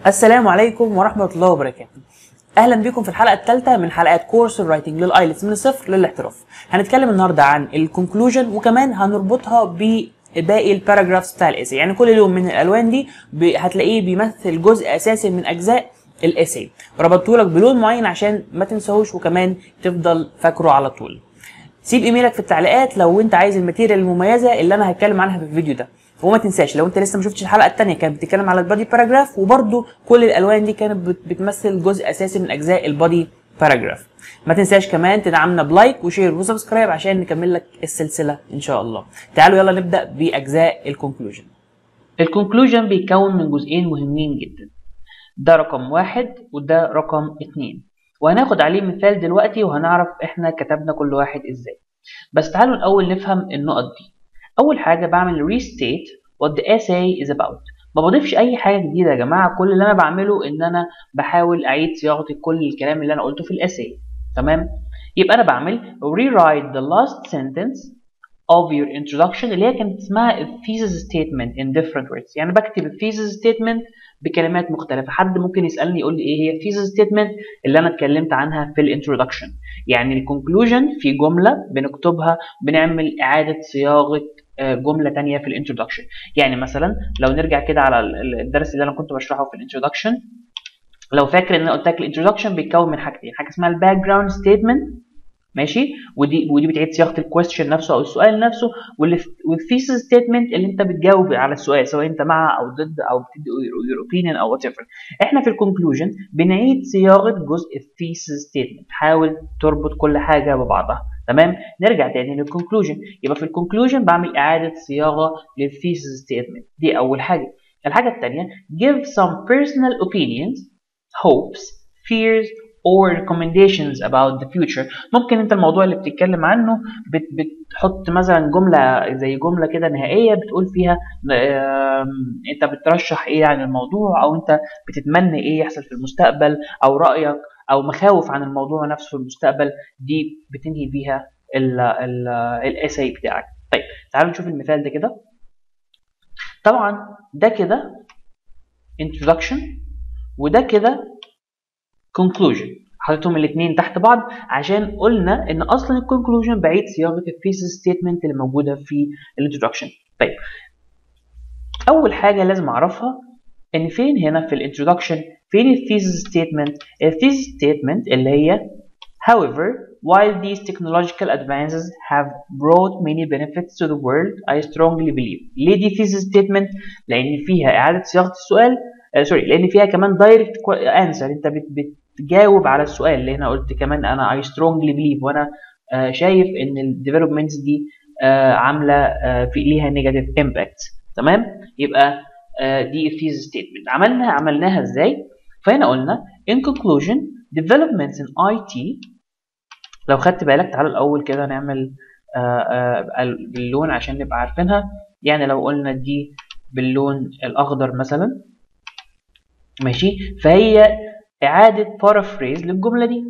السلام عليكم ورحمة الله وبركاته أهلا بكم في الحلقة الثالثة من حلقات كورس الرايتنج للآيلتس من الصفر للاحتراف هنتكلم النهاردة عن الكونكلوجن وكمان هنربطها بباقي الباراجرافز بتاع الاسي يعني كل لون من الألوان دي ب- هتلاقيه بيمثل جزء أساسي من أجزاء الاسي ربطتهولك بلون معين عشان ما تنساهوش وكمان تفضل فاكره على طول سيب ايميلك في التعليقات لو انت عايز الماتيريال المميزه اللي انا هتكلم عنها في الفيديو ده وما تنساش لو انت لسه ما شفتش الحلقه الثانيه كانت بتتكلم على البادي باراجراف وبرده كل الالوان دي كانت بت- بتمثل جزء اساسي من اجزاء البادي باراجراف ما تنساش كمان تدعمنا بلايك وشير وسبسكرايب عشان نكمل لك السلسله ان شاء الله تعالوا يلا نبدا باجزاء الكونكلوجن الكونكلوجن بيتكون من جزئين مهمين جدا ده رقم واحد وده رقم اتنين وهناخد عليه مثال دلوقتي وهنعرف احنا كتبنا كل واحد ازاي بس تعالوا الاول نفهم النقط دي اول حاجه بعمل restate what the essay is about ما بضيفش اي حاجه جديده يا جماعه كل اللي انا بعمله ان انا بحاول اعيد صياغه كل الكلام اللي انا قلته في الاساي تمام يبقى انا بعمل rewrite the last sentence of your introduction اللي هي كانت اسمها a thesis statement in different words يعني بكتب thesis statement بكلمات مختلفة حد ممكن يسألني يقول لي ايه هي thesis statement اللي انا اتكلمت عنها في الانترودكشن يعني الكونكلوجن في جملة بنكتبها بنعمل اعادة صياغة آه، جملة تانية في الانترودكشن يعني مثلا لو نرجع كده على ال- الدرس اللي انا كنت بشرحه في الانترودكشن لو فاكر ان انا قلت لك الانترودكشن بيتكون من حاجتين حاجه اسمها الباك جراوند ستيتمنت ماشي ودي ودي بتعيد صياغه الكويستشن نفسه او السؤال نفسه والثيسيس ستيتمنت اللي انت بتجاوب على السؤال سواء انت مع او ضد او بتدي يور اوبينيون او وات ايفر احنا في الكونكلوجن بنعيد صياغه جزء الثيسيس ستيتمنت حاول تربط كل حاجه ببعضها تمام نرجع تاني للكونكلوجن يبقى في الكونكلوجن بعمل اعاده صياغه للثيسيس ستيتمنت دي اول حاجه الحاجه الثانيه give some personal opinions hopes fears or recommendations about the future ممكن انت الموضوع اللي بتتكلم عنه بت بتحط مثلا جملة زي جملة كده نهائية بتقول فيها آم، انت بترشح ايه عن الموضوع او انت بتتمنى ايه يحصل في المستقبل او رأيك او مخاوف عن الموضوع نفسه في المستقبل دي بتنهي بيها الاساي بتاعك طيب تعالوا نشوف المثال ده كده طبعا ده كده introduction وده كده conclusion حطيتهم الاثنين تحت بعض عشان قلنا ان اصلا الكونكلوجن بعيد صياغه الثيسيس ستيتمنت اللي موجوده في الانترودكشن طيب اول حاجه لازم اعرفها ان فين هنا في الانترودكشن فين الثيسيس ستيتمنت الثيسيس ستيتمنت اللي هي However, while these technological advances have brought many benefits to the world, I strongly believe. ليه دي thesis statement؟ لأن فيها إعادة صياغة السؤال آه سوري لأن فيها كمان direct answer أنت بت بتجاوب على السؤال اللي هنا قلت كمان أنا I strongly believe وأنا آه شايف إن ال developments دي آه عاملة آه في ليها negative impact تمام؟ يبقى آه دي thesis statement عملنا عملناها إزاي؟ فهنا قلنا in conclusion developments in IT لو خدت بالك تعالى الاول كده نعمل آه، آه، باللون عشان نبقى عارفينها يعني لو قلنا دي باللون الاخضر مثلا ماشي فهي اعاده بارافريز للجمله دي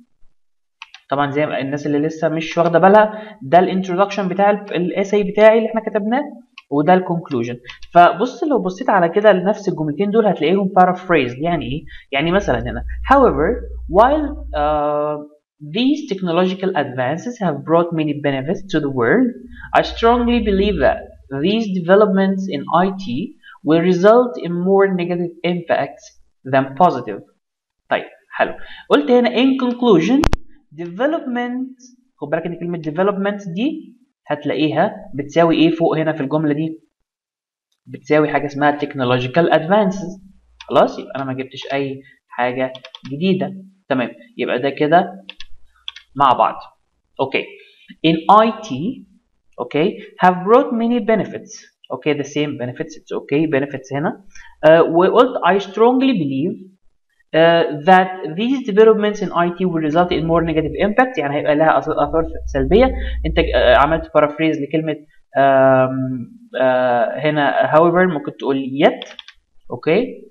طبعا زي ما الناس اللي لسه مش واخده بالها ده الانترودكشن بتاع الاساي بتاعي اللي احنا كتبناه وده الكونكلوجن فبص لو بصيت على كده لنفس الجملتين دول هتلاقيهم paraphrased يعني ايه يعني مثلا هنا however while uh, These technological advances have brought many benefits to the world. I strongly believe that these developments in IT will result in more negative impacts than positive. طيب حلو قلت هنا in conclusion development خد بالك ان كلمة development دي هتلاقيها بتساوي ايه فوق هنا في الجملة دي بتساوي حاجة اسمها technological advances خلاص يبقى انا ما جبتش اي حاجة جديدة تمام يبقى ده كده مع بعض اوكي in IT okay have brought many benefits okay the same benefits it's okay benefits هنا uh, وقلت I strongly believe uh, that these developments in IT will result in more negative impact يعني هيبقى لها أث- اثار سلبيه انت uh, عملت paraphrase لكلمه um, uh, هنا however ممكن تقول yet اوكي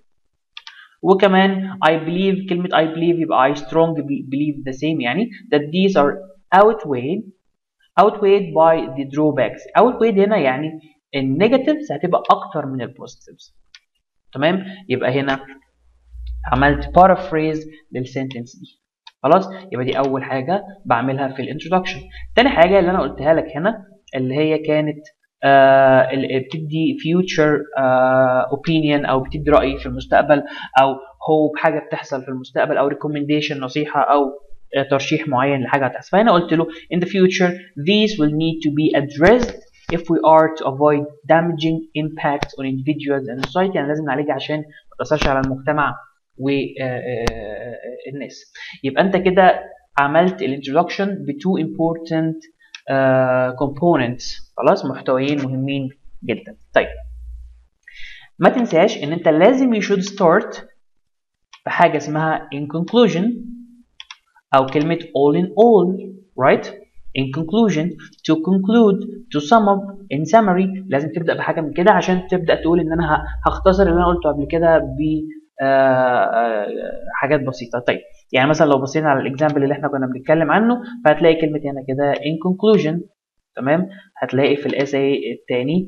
وكمان I believe كلمة I believe يبقى I strong believe the same يعني that these are outweighed outweighed by the drawbacks outweighed هنا يعني النيجاتيفز هتبقى أكتر من البوزيتيفز تمام يبقى هنا عملت paraphrase للسنتنس دي خلاص يبقى دي اول حاجه بعملها في الانترودكشن تاني حاجه اللي انا قلتها لك هنا اللي هي كانت آه بتدي future آه opinion او بتدي راي في المستقبل او hope حاجه بتحصل في المستقبل او recommendation نصيحه او آه ترشيح معين لحاجه هتحصل فهنا قلت له in the future these will need to be addressed if we are to avoid damaging impact on individuals and society يعني لازم نعالجها عشان ما تاثرش على المجتمع والناس يبقى انت كده عملت الانترودكشن ب two important uh, components خلاص محتويين مهمين جدا طيب ما تنساش ان انت لازم you should start بحاجه اسمها in conclusion او كلمه all in all right in conclusion to conclude to sum up in summary لازم تبدا بحاجه من كده عشان تبدا تقول ان انا هختصر اللي انا قلته قبل كده ب حاجات بسيطه طيب يعني مثلا لو بصينا على الاكزامبل اللي احنا كنا بنتكلم عنه فهتلاقي كلمه هنا كده in conclusion تمام هتلاقي في الاساي الثاني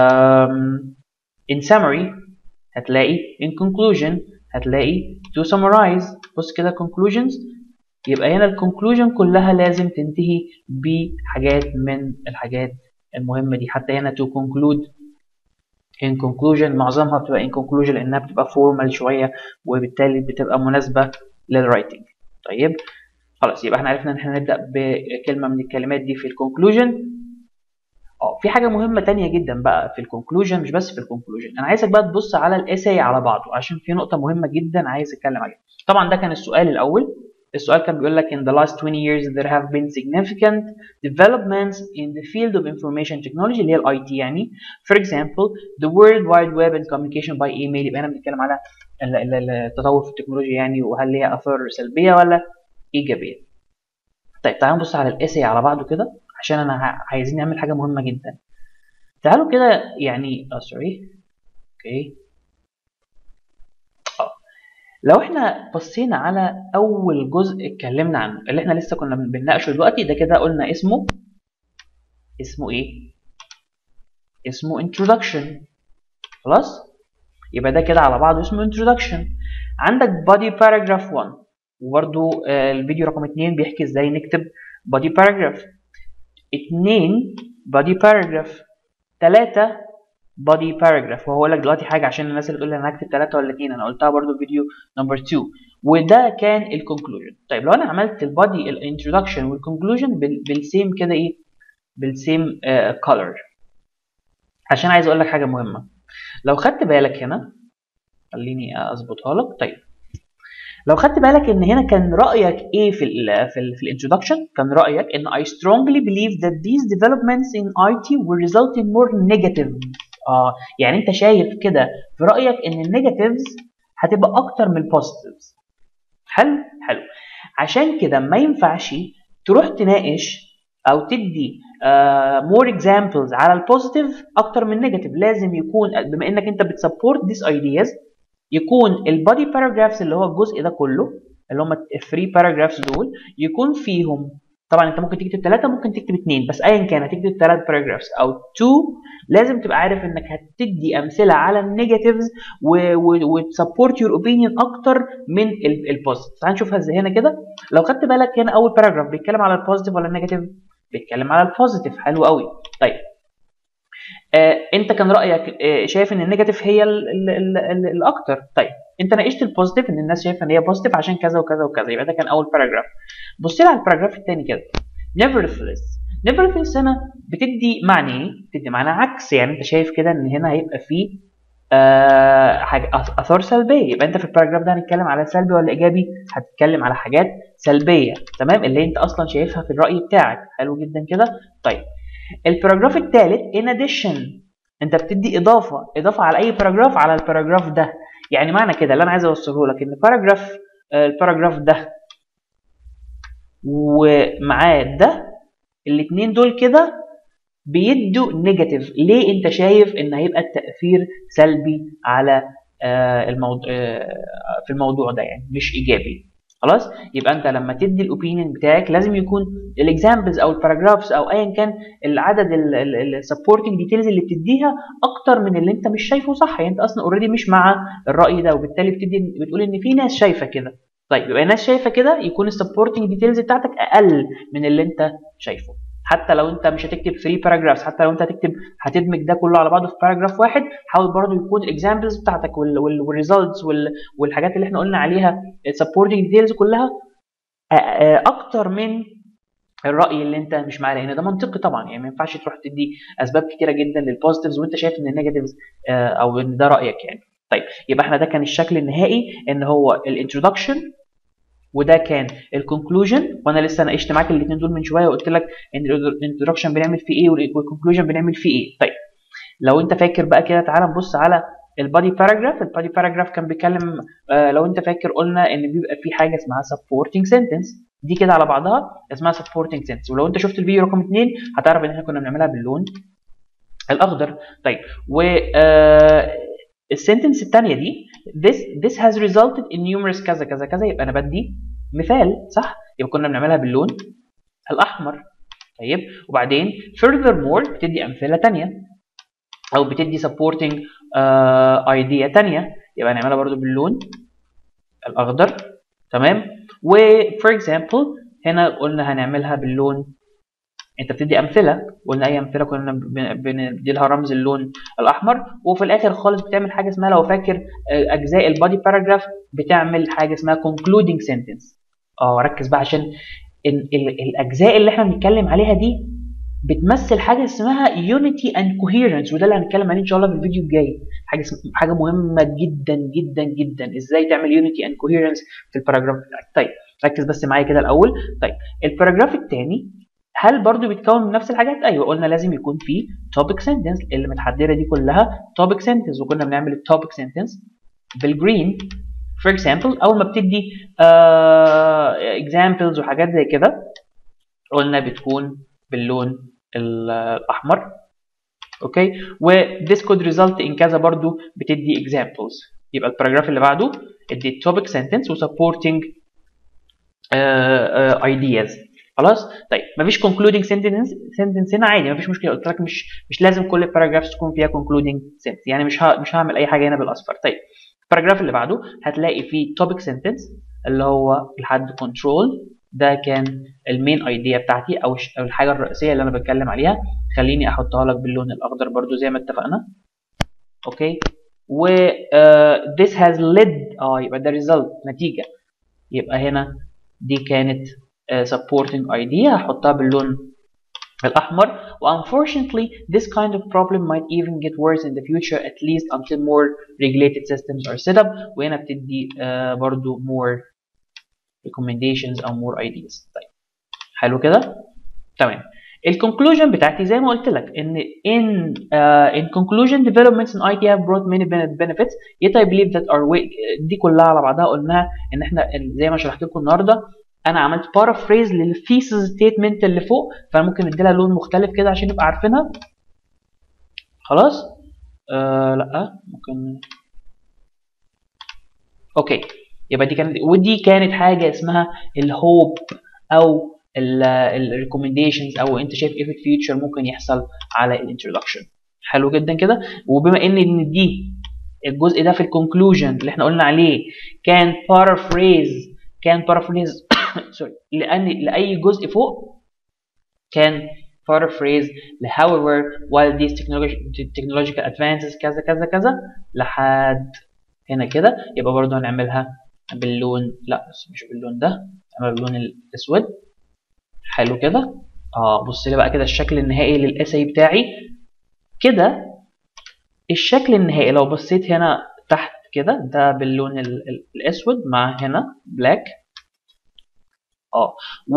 in summary هتلاقي in conclusion هتلاقي to summarize بص كده conclusions يبقى هنا الكونكلوجن كلها لازم تنتهي بحاجات من الحاجات المهمه دي حتى هنا to conclude in conclusion معظمها بتبقى in conclusion لانها بتبقى formal شويه وبالتالي بتبقى مناسبه للرايتنج طيب خلاص يبقى احنا عرفنا ان احنا نبدا بكلمه من الكلمات دي في الكونكلوجن اه في حاجه مهمه تانية جدا بقى في الكونكلوجن مش بس في الكونكلوجن انا عايزك بقى تبص على الاساي على بعضه عشان في نقطه مهمه جدا عايز اتكلم عليها طبعا ده كان السؤال الاول السؤال كان بيقول لك in the last 20 years there have been significant developments in the field of information technology اللي هي الاي تي يعني for example the world wide web and communication by email يبقى هنا بنتكلم على التطور في التكنولوجيا يعني وهل ليها اثار سلبيه ولا ايجابيه طيب تعالوا نبص على الاسي على بعضه كده عشان انا عايزين نعمل حاجه مهمه جدا تعالوا كده يعني اه سوري اوكي لو احنا بصينا على اول جزء اتكلمنا عنه اللي احنا لسه كنا بنناقشه دلوقتي ده كده قلنا اسمه اسمه ايه اسمه introduction خلاص يبقى ده كده على بعضه اسمه introduction عندك body paragraph 1 وبرده الفيديو رقم 2 بيحكي ازاي نكتب body paragraph 2 body paragraph 3 body paragraph وهو لك دلوقتي حاجه عشان الناس اللي تقول لي انا هكتب 3 ولا 2 انا قلتها برده في فيديو نمبر 2 وده كان الكونكلوجن طيب لو انا عملت البادي الانترودكشن والكونكلوجن بالسيم كده ايه بالسيم كولر عشان عايز اقول لك حاجه مهمه لو خدت بالك هنا خليني اظبطها لك طيب لو خدت بالك ان هنا كان رايك ايه في ال في ال في الانترودكشن كان رايك ان I strongly believe that these developments in IT will result in more negative اه يعني انت شايف كده في رايك ان النيجاتيفز هتبقى اكتر من البوزيتيفز حلو حلو عشان كده ما ينفعش تروح تناقش او تدي مور uh, اكزامبلز على البوزيتيف اكتر من النيجاتيف لازم يكون بما انك انت بتسبورت ذيس ايدياز يكون البادي باراجرافز اللي هو الجزء ده كله اللي هم الثري باراجرافز دول يكون فيهم طبعا انت ممكن تكتب ثلاثة ممكن تكتب اثنين بس ايا كان هتكتب ثلاث باراجرافز او تو لازم تبقى عارف انك هتدي امثله على النيجاتيفز وتسبورت يور اوبينيون اكتر من البوزيتيف تعال نشوفها ازاي هنا كده لو خدت بالك هنا اول باراجراف بيتكلم على البوزيتيف ولا النيجاتيف بيتكلم على البوزيتيف حلو قوي طيب آه انت كان رايك آه شايف ان النيجاتيف هي ال ال ال ال الاكتر طيب انت ناقشت البوزيتيف ان الناس شايفه ان هي بوزيتيف عشان كذا وكذا وكذا يبقى ده كان اول باراجراف بص لي على الباراجراف الثاني كده nevertheless nevertheless هنا بتدي معنى ايه بتدي معنى عكس يعني انت شايف كده ان هنا هيبقى فيه آه حاجه اثار سلبيه يبقى انت في الباراجراف ده هنتكلم على سلبي ولا ايجابي هتتكلم على حاجات سلبيه تمام اللي انت اصلا شايفها في الراي بتاعك حلو جدا كده طيب الباراجراف الثالث in addition انت بتدي اضافه اضافه على اي باراجراف على الباراجراف ده يعني معنى كده اللي انا عايز اوصله لك ان باراجراف الباراجراف ده ومعاه ده الاثنين دول كده بيدوا نيجاتيف ليه انت شايف ان هيبقى التاثير سلبي على الموضوع في الموضوع ده يعني مش ايجابي خلاص يبقى انت لما تدي الاوبينيون بتاعك لازم يكون الاكزامبلز او الباراجرافز او ايا كان العدد السبورتنج ديتيلز اللي بتديها اكتر من اللي انت مش شايفه صح يعني انت اصلا اوريدي مش مع الراي ده وبالتالي بتدي بتقول ان في ناس شايفه كده طيب يبقى الناس شايفه كده يكون السبورتنج ديتيلز بتاعتك اقل من اللي انت شايفه حتى لو انت مش هتكتب 3 باراجرافز حتى لو انت هتكتب هتدمج ده كله على بعضه في باراجراف واحد حاول برضو يكون الاكزامبلز بتاعتك والريزلتس والحاجات اللي احنا قلنا عليها السبورتنج ديتيلز كلها اكتر من الراي اللي انت مش معاه لان ده منطقي طبعا يعني ما ينفعش تروح تدي اسباب كتيره جدا للبوزيتيفز وانت شايف ان النيجاتيفز او ان ده رايك يعني طيب يبقى احنا ده كان الشكل النهائي ان هو الانترودكشن وده كان الكونكلوجن وانا لسه ناقشت معاك الاثنين دول من شويه وقلت لك ان الانترودكشن بنعمل فيه ايه والكونكلوجن بنعمل فيه ايه طيب لو انت فاكر بقى كده تعالى نبص على البادي باراجراف البادي باراجراف كان بيتكلم آه لو انت فاكر قلنا ان بيبقى في حاجه اسمها supporting sentence دي كده على بعضها اسمها supporting sentence ولو انت شفت الفيديو رقم 2 هتعرف ان احنا كنا بنعملها باللون الاخضر طيب و آه السنتنس الثانيه دي this this has resulted in numerous كذا كذا كذا يبقى انا بدي مثال صح يبقى كنا بنعملها باللون الاحمر طيب وبعدين furthermore بتدي امثله ثانيه او بتدي supporting uh, idea ثانيه يبقى نعملها برضو باللون الاخضر تمام و for example هنا قلنا هنعملها باللون انت بتدي امثله قلنا اي امثله كنا بندي لها رمز اللون الاحمر وفي الاخر خالص بتعمل حاجه اسمها لو فاكر اجزاء البادي باراجراف بتعمل حاجه اسمها concluding sentence اه ركز بقى عشان ال ال الاجزاء اللي احنا بنتكلم عليها دي بتمثل حاجه اسمها unity and coherence وده اللي هنتكلم عليه ان شاء الله في الفيديو الجاي حاجه حاجه مهمه جدا جدا جدا ازاي تعمل unity and coherence في الباراجراف بتاعك طيب ركز بس معايا كده الاول طيب الباراجراف الثاني هل برضو بيتكون من نفس الحاجات؟ ايوه قلنا لازم يكون في topic sentence اللي متحدده دي كلها topic sentence وكنا بنعمل التوبيك sentence بالجرين for example اول ما بتدي uh, examples وحاجات زي كده قلنا بتكون باللون الاحمر اوكي و this could result in كذا برضو بتدي examples يبقى الباراجراف اللي بعده ادي topic sentence و supporting uh, uh, ideas خلاص طيب مفيش concluding sentence sentence هنا عادي مفيش مشكله قلت لك مش مش لازم كل الباراجرافز تكون فيها concluding sentence يعني مش ها مش هعمل اي حاجه هنا بالاصفر طيب الباراجراف اللي بعده هتلاقي فيه topic sentence اللي هو لحد control ده كان المين ايديا بتاعتي او او الحاجه الرئيسيه اللي انا بتكلم عليها خليني احطها لك باللون الاخضر برضو زي ما اتفقنا اوكي و uh, this has led اه يبقى ده result نتيجه يبقى هنا دي كانت supporting idea هحطها باللون الأحمر و unfortunately this kind of problem might even get worse in the future at least until more regulated systems are set up وهنا بتدي uh, برضو more recommendations أو more ideas طيب حلو كده تمام الكونكلوجن بتاعتي زي ما قلت لك ان in uh, in conclusion developments in IT have brought many benefits yet I believe that our way دي كلها على بعضها قلناها ان احنا زي ما شرحت لكم النهارده انا عملت بارافريز للثيسز ستيتمنت اللي فوق فانا ممكن ندي لها لون مختلف كده عشان نبقى عارفينها خلاص آه لا ممكن اوكي يبقى دي كانت ودي كانت حاجه اسمها الهوب او الريكومنديشنز او انت شايف ايه في الفيوتشر ممكن يحصل على الانترودكشن حلو جدا كده وبما ان ان دي الجزء ده في الكونكلوجن اللي احنا قلنا عليه كان بارافريز كان بارافريز سوري لان لاي جزء فوق كان paraphrase ل however while these technological advances كذا كذا كذا لحد هنا كده يبقى برضه هنعملها باللون لا بس مش باللون ده نعملها باللون الاسود حلو كده اه بص لي بقى كده الشكل النهائي للاساي بتاعي كده الشكل النهائي لو بصيت هنا تحت كده ده باللون الاسود مع هنا بلاك اه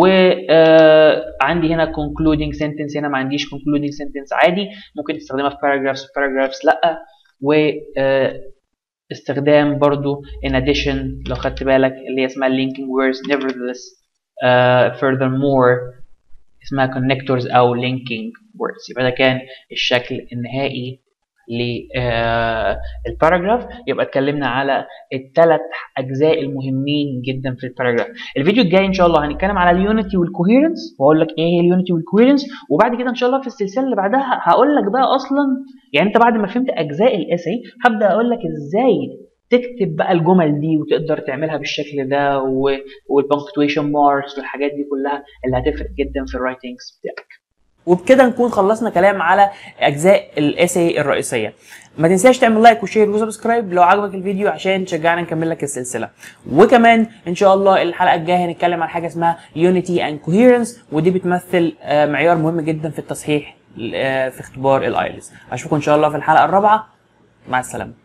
وعندي هنا concluding sentence هنا ما عنديش concluding sentence عادي ممكن تستخدمها في paragraphs في paragraphs لا و استخدام برضو in addition لو خدت بالك اللي هي اسمها linking words nevertheless uh, furthermore اسمها connectors او linking words يبقى ده كان الشكل النهائي للباراجراف يبقى اتكلمنا على الثلاث اجزاء المهمين جدا في الباراجراف الفيديو الجاي ان شاء الله هنتكلم على اليونتي والكوهيرنس واقول لك ايه هي اليونتي والكوهيرنس وبعد كده ان شاء الله في السلسله اللي بعدها هقول لك بقى اصلا يعني انت بعد ما فهمت اجزاء الاساي هبدا اقول لك ازاي تكتب بقى الجمل دي وتقدر تعملها بالشكل ده والبنكتويشن ماركس والحاجات دي كلها اللي هتفرق جدا في الرايتنجز بتاعك وبكده نكون خلصنا كلام على اجزاء الاساي الرئيسيه ما تنساش تعمل لايك وشير وسبسكرايب لو عجبك الفيديو عشان تشجعنا نكمل لك السلسله وكمان ان شاء الله الحلقه الجايه هنتكلم عن حاجه اسمها يونيتي اند كوهيرنس ودي بتمثل معيار مهم جدا في التصحيح في اختبار الايلتس اشوفكم ان شاء الله في الحلقه الرابعه مع السلامه